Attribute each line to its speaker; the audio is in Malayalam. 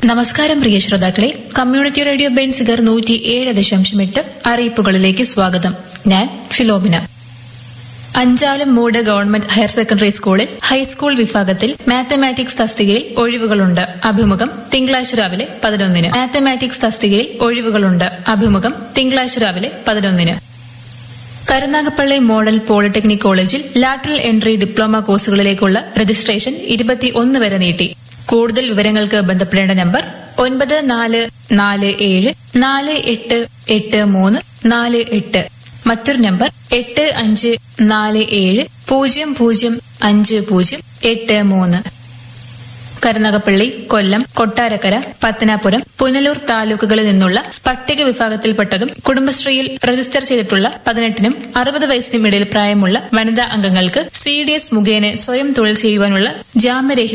Speaker 1: നമസ്കാരം പ്രിയ ശ്രോതാക്കളെ കമ്മ്യൂണിറ്റി റേഡിയോ ബെൻസിഗർ നൂറ്റി ഏഴ് ദശാംശം എട്ട് അറിയിപ്പുകളിലേക്ക് സ്വാഗതം ഞാൻ Philomina Anchalummoodu government higher secondary സ്കൂളിൽ ഹൈസ്കൂൾ വിഭാഗത്തിൽ മാത്തമാറ്റിക്സ് തസ്തികയിൽ ഒഴിവുകളുണ്ട് അഭിമുഖം തിങ്കളാഴ്ച രാവിലെ പതിനൊന്നിന് മാത്തമാറ്റിക്സ് തസ്തികയിൽ ഒഴിവുകളുണ്ട് അഭിമുഖം തിങ്കളാഴ്ച രാവിലെ പതിനൊന്നിന് കരുനാഗപ്പള്ളി മോഡൽ പോളിടെക്നിക് കോളേജിൽ ലാറ്ററൽ എൻട്രി ഡിപ്ലോമ കോഴ്സുകളിലേക്കുള്ള രജിസ്ട്രേഷൻ ഇരുപത്തിയൊന്ന് വരെ നീട്ടി കൂടുതൽ വിവരങ്ങൾക്ക് ബന്ധപ്പെടേണ്ട നമ്പർ ഒൻപത് നാല് നാല് ഏഴ് നാല് എട്ട് എട്ട് മൂന്ന് നാല് എട്ട് മറ്റൊരു നമ്പർ എട്ട് അഞ്ച് നാല് ഏഴ് പൂജ്യം പൂജ്യം അഞ്ച് പൂജ്യം എട്ട് മൂന്ന് കരുനാഗപ്പള്ളി കൊല്ലം കൊട്ടാരക്കര പത്തനാപുരം പുനലൂർ താലൂക്കുകളിൽ നിന്നുള്ള പട്ടിക വിഭാഗത്തിൽപ്പെട്ടതും കുടുംബശ്രീയിൽ രജിസ്റ്റർ ചെയ്തിട്ടുള്ള പതിനെട്ടിനും അറുപത് വയസ്സിനും ഇടയിൽ പ്രായമുള്ള വനിതാ അംഗങ്ങൾക്ക് സി ഡി എസ് മുഖേന സ്വയം തൊഴിൽ ചെയ്യുവാനുള്ള ജാമ്യരഹിത